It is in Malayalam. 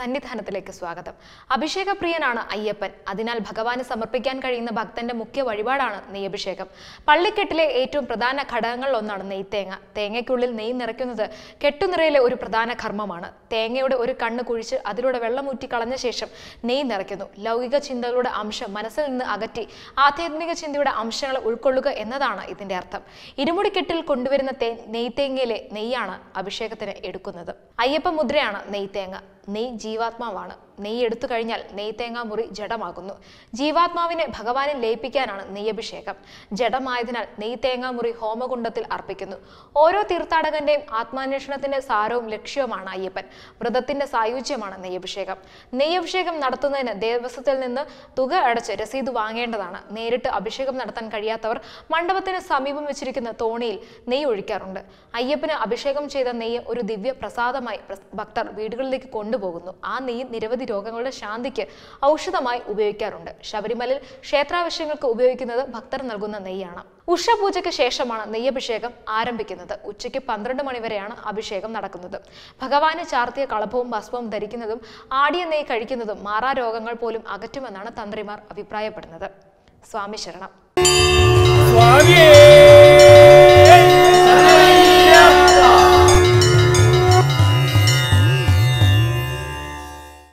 സന്നിധാനത്തിലേക്ക് സ്വാഗതം അഭിഷേകപ്രിയനാണ് അയ്യപ്പൻ അതിനാൽ ഭഗവാന് സമർപ്പിക്കാൻ കഴിയുന്ന ഭക്തന്റെ മുഖ്യ വഴിപാടാണ് നെയ്യഭിഷേകം പള്ളിക്കെട്ടിലെ ഏറ്റവും പ്രധാന ഘടകങ്ങളിൽ ഒന്നാണ് നെയ്ത്തേങ്ങ തേങ്ങയ്ക്കുള്ളിൽ നെയ്യ് നിറയ്ക്കുന്നത് കെട്ടുനിറയിലെ ഒരു പ്രധാന കർമ്മമാണ് തേങ്ങയുടെ ഒരു കണ്ണ് കുഴിച്ച് അതിലൂടെ വെള്ളമൂറ്റി കളഞ്ഞ ശേഷം നെയ്യ് നിറയ്ക്കുന്നു ലൗകിക ചിന്തകളുടെ അംശം മനസ്സിൽ നിന്ന് അകറ്റി ആധ്യാത്മിക ചിന്തയുടെ അംശങ്ങൾ ഉൾക്കൊള്ളുക എന്നതാണ് ഇതിന്റെ അർത്ഥം ഇരുമുടിക്കെട്ടിൽ കൊണ്ടുവരുന്ന തേ നെയ്ത്തേങ്ങയിലെ നെയ്യാണ് അഭിഷേകത്തിന് എടുക്കുന്നത് അയ്യപ്പ മുദ്രയാണ് നെയ്ത്തേങ്ങ നെയ് ജീവാത്മാവാണ് നെയ്യ് എടുത്തു കഴിഞ്ഞാൽ നെയ്ത്തേങ്ങ മുറി ജഡമാകുന്നു ജീവാത്മാവിനെ ഭഗവാനിൽ ലയിപ്പിക്കാനാണ് നെയ്യഭിഷേകം ജഡമായതിനാൽ നെയ്ത്തേങ്ങ മുറി ഹോമകുണ്ടത്തിൽ അർപ്പിക്കുന്നു ഓരോ തീർത്ഥാടകന്റെയും ആത്മാന്വേഷണത്തിന്റെ സാരവും ലക്ഷ്യവുമാണ് അയ്യപ്പൻ വ്രതത്തിന്റെ സായുജ്യമാണ് നെയ്യഭിഷേകം നെയ്യഭിഷേകം നടത്തുന്നതിന് ദേവസ്വത്തിൽ നിന്ന് തുക അടച്ച് രസീത് വാങ്ങേണ്ടതാണ് നേരിട്ട് അഭിഷേകം നടത്താൻ കഴിയാത്തവർ മണ്ഡപത്തിന് സമീപം വെച്ചിരിക്കുന്ന തോണിയിൽ നെയ്യ് ഒഴിക്കാറുണ്ട് അയ്യപ്പന് അഭിഷേകം ചെയ്ത നെയ്യ് ഒരു ദിവ്യ പ്രസാദമായി പ്രസ്- ഭക്തർ വീടുകളിലേക്ക് കൊണ്ടുപോകുന്നു ആ നെയ്യ് നിരവധി രോഗങ്ങളുടെ ശാന്തിക്ക് ഔഷധമായി ഉപയോഗിക്കാറുണ്ട് ശബരിമലയിൽ ക്ഷേത്രാവശ്യങ്ങൾക്ക് ഉപയോഗിക്കുന്നത് ഭക്തർ നൽകുന്ന നെയ്യാണ് ഉഷപൂജയ്ക്ക് ശേഷമാണ് നെയ്യഭിഷേകം ആരംഭിക്കുന്നത് ഉച്ചയ്ക്ക് പന്ത്രണ്ട് മണിവരെയാണ് അഭിഷേകം നടക്കുന്നത് ഭഗവാന് ചാർത്തിയ കളഭവും ഭസ്മവും ധരിക്കുന്നതും ആടിയ നെയ്യ് കഴിക്കുന്നതും മാറാ രോഗങ്ങൾ പോലും അകറ്റുമെന്നാണ് തന്ത്രിമാർ അഭിപ്രായപ്പെടുന്നത് സ്വാമി ശരണം